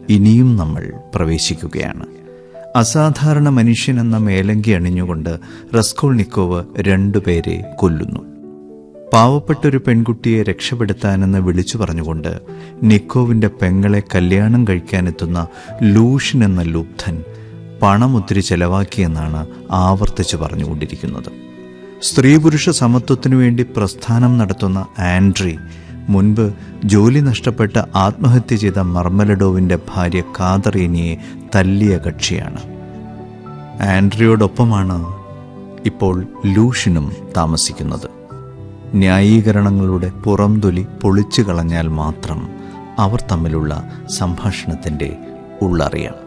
ഇനിയും നമ്മൾ പ്രവേശിക്കുകയാണ് അസാധാരണ മനുഷ്യൻ എന്ന മേലങ്കി അണിഞ്ഞുകൊണ്ട് റസ്കോൾനിക്കോവ് രണ്ടുപേരെ കൊല്ലുന്നു പാവപ്പെട്ടൊരു പെൺകുട്ടിയെ രക്ഷപ്പെടുത്താനെന്ന് വിളിച്ചു പറഞ്ഞുകൊണ്ട് നിക്കോവിന്റെ പെങ്ങളെ കല്യാണം കഴിക്കാനെത്തുന്ന ലൂഷൻ എന്ന ലുബ്ധൻ പണം ഒത്തിരി ചെലവാക്കിയെന്നാണ് ആവർത്തിച്ചു പറഞ്ഞുകൊണ്ടിരിക്കുന്നത് സ്ത്രീ പുരുഷ സമത്വത്തിനു വേണ്ടി പ്രസ്ഥാനം നടത്തുന്ന ആൻഡ്രി മുൻപ് ജോലി നഷ്ടപ്പെട്ട് ആത്മഹത്യ ചെയ്ത മർമലഡോവിന്റെ ഭാര്യ കാതറീനിയെ തല്ലിയ കക്ഷിയാണ് ആൻഡ്രിയോടൊപ്പമാണ് ഇപ്പോൾ ലൂഷിനും താമസിക്കുന്നത് ന്യായീകരണങ്ങളുടെ പുറംതൊലി പൊളിച്ചു കളഞ്ഞാൽ മാത്രം അവർ തമ്മിലുള്ള സംഭാഷണത്തിന്റെ ഉള്ളറിയാം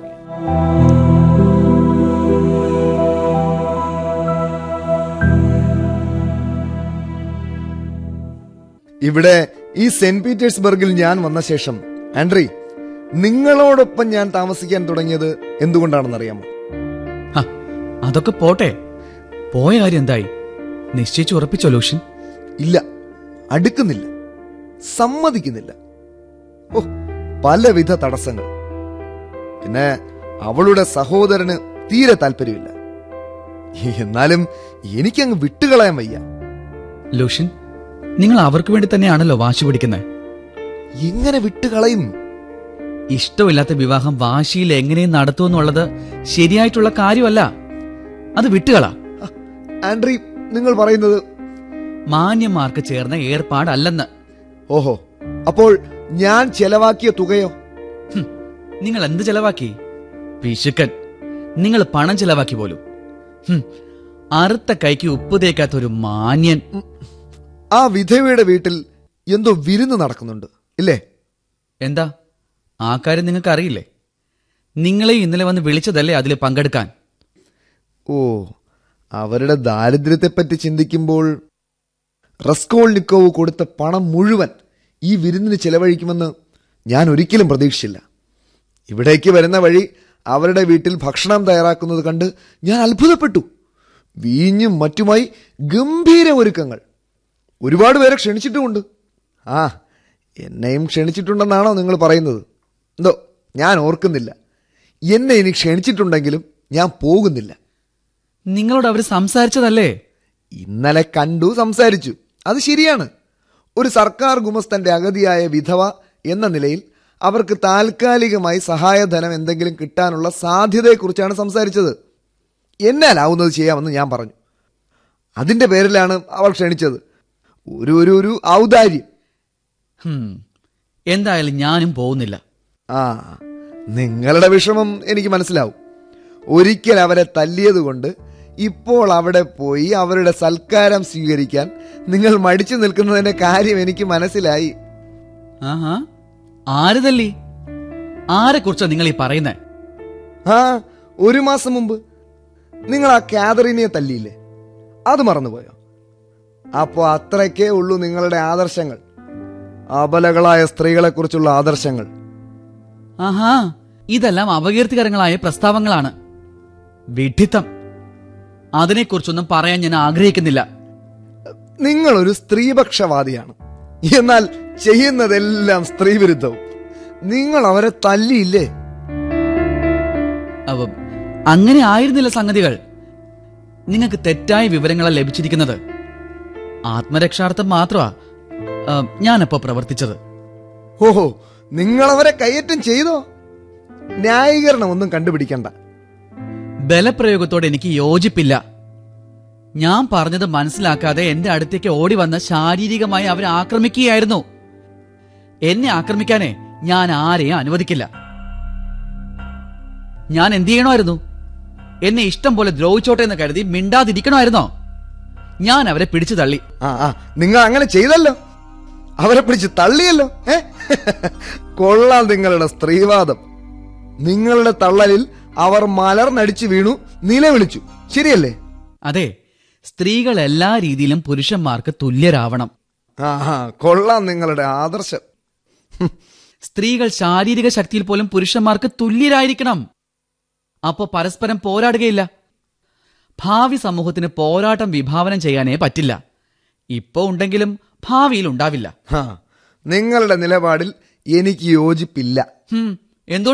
ഇവിടെ ഈ സെന്റ് പീറ്റേഴ്സ്ബർഗിൽ ഞാൻ വന്ന ശേഷം ആൻഡ്രി നിങ്ങളോടൊപ്പം ഞാൻ താമസിക്കാൻ തുടങ്ങിയത് എന്തുകൊണ്ടാണെന്നറിയാമോ ഹ, അതൊക്കെ പോട്ടെ പോയ കാര്യം എന്തായി നിശ്ചയിച്ചു ഉറപ്പിച്ചോ ലൂഷ്യൻ ഇല്ല അടുക്കുന്നില്ല സമ്മതിക്കുന്നില്ല ഓ പലവിധ തടസ്സങ്ങൾ പിന്നെ അവളുടെ സഹോദരന് തീരെ താല്പര്യമില്ല എന്നാലും എനിക്കങ്ങ് വിട്ടുകളയാൻ വയ്യ ലൂഷ്യൻ നിങ്ങൾ അവർക്ക് വേണ്ടി തന്നെയാണല്ലോ വാശി പിടിക്കുന്നത് എങ്ങനെ വിട്ടുകളയും ഇഷ്ടമില്ലാത്ത വിവാഹം വാശിയിൽ എങ്ങനെയും നടത്തുമെന്നുള്ളത് ശരിയായിട്ടുള്ള കാര്യമല്ല അത് വിട്ടുകളാ ആ, ആൻഡ്രി നിങ്ങൾ പറയുന്നത് മാന്യന്മാർക്ക് ചേർന്ന ഏർപ്പാടല്ലെന്ന് ഓഹോ അപ്പോൾ ഞാൻ ചെലവാക്കിയ തുകയോ ഹും, നിങ്ങൾ എന്ത് ചെലവാക്കി പിശുക്കൻ നിങ്ങൾ പണം ചെലവാക്കി പോലും ഹും, അറുത്ത കൈക്ക് ഉപ്പ് തേക്കാത്ത ഒരു മാന്യൻ ആ വിധവയുടെ വീട്ടിൽ എന്തോ വിരുന്ന് നടക്കുന്നുണ്ട് ഇല്ലേ എന്താ ആ കാര്യം നിങ്ങൾക്ക് അറിയില്ലേ നിങ്ങളെ ഇന്നലെ വന്ന് വിളിച്ചതല്ലേ അതിൽ പങ്കെടുക്കാൻ ഓ അവരുടെ ദാരിദ്ര്യത്തെപ്പറ്റി ചിന്തിക്കുമ്പോൾ റസ്കോൾനിക്കോവ് കൊടുത്ത പണം മുഴുവൻ ഈ വിരുന്നിന് ചെലവഴിക്കുമെന്ന് ഞാൻ ഒരിക്കലും പ്രതീക്ഷിച്ചില്ല ഇവിടേക്ക് വരുന്ന വഴി അവരുടെ വീട്ടിൽ ഭക്ഷണം തയ്യാറാക്കുന്നത് കണ്ട് ഞാൻ അത്ഭുതപ്പെട്ടു വീഞ്ഞും മറ്റുമായി ഗംഭീര ഒരുക്കങ്ങൾ ഒരുപാട് പേരെ ക്ഷണിച്ചിട്ടുമുണ്ട് ആ എന്നെയും ക്ഷണിച്ചിട്ടുണ്ടെന്നാണോ നിങ്ങൾ പറയുന്നത് എന്തോ ഞാൻ ഓർക്കുന്നില്ല എന്നെ ഇനി ക്ഷണിച്ചിട്ടുണ്ടെങ്കിലും ഞാൻ പോകുന്നില്ല നിങ്ങളോട് അവർ സംസാരിച്ചതല്ലേ ഇന്നലെ കണ്ടു സംസാരിച്ചു അത് ശരിയാണ് ഒരു സർക്കാർ ഗുമസ്തന്റെ അഗതിയായ വിധവ എന്ന നിലയിൽ അവർക്ക് താൽക്കാലികമായി സഹായധനം എന്തെങ്കിലും കിട്ടാനുള്ള സാധ്യതയെക്കുറിച്ചാണ് സംസാരിച്ചത് എന്നാലാവുന്നത് ചെയ്യാമെന്ന് ഞാൻ പറഞ്ഞു അതിന്റെ പേരിലാണ് അവൾ ക്ഷണിച്ചത് ഒരു ഒരു ഒരു ഔദാര്യം ഹും, എന്തായാലും ഞാനും പോകുന്നില്ല ആ നിങ്ങളുടെ വിഷമം എനിക്ക് മനസ്സിലാവും ഒരിക്കൽ അവരെ തല്ലിയതുകൊണ്ട് ഇപ്പോൾ അവിടെ പോയി അവരുടെ സൽക്കാരം സ്വീകരിക്കാൻ നിങ്ങൾ മടിച്ചു നിൽക്കുന്നതിന്റെ കാര്യം എനിക്ക് മനസ്സിലായി ആഹാ ആര് തല്ലി ആരെ കുറിച്ചാ നിങ്ങൾ ഈ പറയുന്നേ ആ ഒരു മാസം മുമ്പ് നിങ്ങൾ ആ കാതറിനെ തല്ലിയില്ലേ അത് മറന്നുപോയോ അപ്പോ അത്രയ്ക്കേ ഉള്ളൂ നിങ്ങളുടെ ആദർശങ്ങൾ അബലകളായ സ്ത്രീകളെക്കുറിച്ചുള്ള ആദർശങ്ങൾ ആഹാ ഇതെല്ലാം അപകീർത്തികരങ്ങളായ പ്രസ്താവങ്ങളാണ് വിഡിത്തം അതിനെക്കുറിച്ചൊന്നും പറയാൻ ഞാൻ ആഗ്രഹിക്കുന്നില്ല നിങ്ങൾ ഒരു സ്ത്രീപക്ഷവാദിയാണ് എന്നാൽ ചെയ്യുന്നതെല്ലാം സ്ത്രീവിരുദ്ധവും നിങ്ങൾ അവരെ തല്ലിയില്ലേ അവ അങ്ങനെ ആയിരുന്നില്ല സംഗതികൾ നിങ്ങൾക്ക് തെറ്റായ വിവരങ്ങളാണ് ലഭിച്ചിരിക്കുന്നത് ആത്മരക്ഷാർത്ഥം മാത്രമാ ആ, ഞാനപ്പോ പ്രവർത്തിച്ചത് ഓഹോ നിങ്ങൾ അവരെ കയ്യേറ്റം ചെയ്തോ ന്യായീകരണം ഒന്നും കണ്ടുപിടിക്കണ്ട ബലപ്രയോഗത്തോട് എനിക്ക് യോജിപ്പില്ല ഞാൻ പറഞ്ഞത് മനസ്സിലാക്കാതെ എന്റെ അടുത്തേക്ക് ഓടി വന്ന് ശാരീരികമായി അവരെ ആക്രമിക്കുകയായിരുന്നു എന്നെ ആക്രമിക്കാനേ ഞാൻ ആരെയും അനുവദിക്കില്ല ഞാൻ എന്ത് ചെയ്യണമായിരുന്നു എന്നെ ഇഷ്ടം പോലെ ദ്രോഹിച്ചോട്ടെ എന്ന് കരുതി മിണ്ടാതിരിക്കണമായിരുന്നോ ഞാൻ അവരെ പിടിച്ചു തള്ളി ആ ആ നിങ്ങൾ അങ്ങനെ ചെയ്തല്ലോ അവരെ പിടിച്ച് തള്ളിയല്ലോ ഏ കൊള്ളാം നിങ്ങളുടെ സ്ത്രീവാദം നിങ്ങളുടെ തള്ളലിൽ അവർ മലർന്നടിച്ചു വീണു നിലവിളിച്ചു ശരിയല്ലേ അതെ സ്ത്രീകൾ എല്ലാ രീതിയിലും പുരുഷന്മാർക്ക് തുല്യരാവണം ആ ആ കൊള്ളാം നിങ്ങളുടെ ആദർശം ഹും, സ്ത്രീകൾ ശാരീരിക ശക്തിയിൽ പോലും പുരുഷന്മാർക്ക് തുല്യരായിരിക്കണം അപ്പോ പരസ്പരം പോരാടുകയില്ല ഭാവി സമൂഹത്തിന് പോരാട്ടം വിഭാവനം ചെയ്യാനേ പറ്റില്ല ഇപ്പോ ഉണ്ടെങ്കിലും ഭാവിയിൽ ഉണ്ടാവില്ല ആ, നിങ്ങളുടെ നിലപാടിൽ എനിക്ക് യോജിപ്പില്ല ഹും, എന്തുകൊണ്ട്